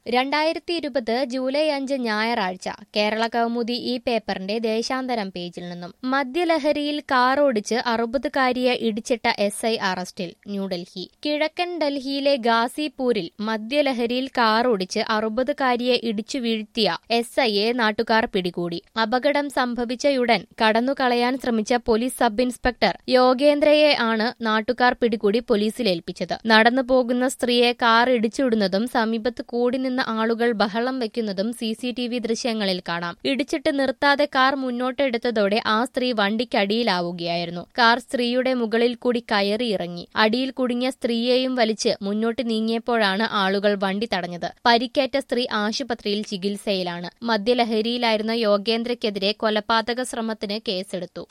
രണ്ടായിരത്തി ഇരുപത് ജൂലൈ അഞ്ച് ഞായറാഴ്ച കേരള കൗമുദി ഈ പേപ്പറിന്റെ ദേശാന്തരം പേജിൽ നിന്നും മദ്യലഹരിയിൽ കാർ ഓടിച്ച് അറുപതുകാരിയെ ഇടിച്ചിട്ട എസ് ഐ അറസ്റ്റിൽ ന്യൂഡൽഹി കിഴക്കൻ ഡൽഹിയിലെ ഗാസിപൂരിൽ മദ്യലഹരിയിൽ കാർ ഓടിച്ച് അറുപതുകാരിയെ ഇടിച്ചു വീഴ്ത്തിയ എസ് ഐയെ നാട്ടുകാർ പിടികൂടി അപകടം സംഭവിച്ചയുടൻ കടന്നുകളയാൻ ശ്രമിച്ച പോലീസ് സബ് ഇൻസ്പെക്ടർ യോഗേന്ദ്രയെ ആണ് നാട്ടുകാർ പിടികൂടി പോലീസിൽ ഏൽപ്പിച്ചത് നടന്നു പോകുന്ന സ്ത്രീയെ കാർ ഇടിച്ചുവിടുന്നതും സമീപത്ത് കൂടി നിന്ന ആളുകൾ ബഹളം വെക്കുന്നതും സി സി ടി വി ദൃശ്യങ്ങളിൽ കാണാം ഇടിച്ചിട്ട് നിർത്താതെ കാർ മുന്നോട്ടെടുത്തതോടെ ആ സ്ത്രീ വണ്ടിക്കടിയിലാവുകയായിരുന്നു കാർ സ്ത്രീയുടെ മുകളിൽ കൂടി കയറി ഇറങ്ങി അടിയിൽ കുടുങ്ങിയ സ്ത്രീയെയും വലിച്ച് മുന്നോട്ട് നീങ്ങിയപ്പോഴാണ് ആളുകൾ വണ്ടി തടഞ്ഞത് പരിക്കേറ്റ സ്ത്രീ ആശുപത്രിയിൽ ചികിത്സയിലാണ് മദ്യലഹരിയിലായിരുന്ന യോഗേന്ദ്രയ്ക്കെതിരെ കൊലപാതക ശ്രമത്തിന് കേസെടുത്തു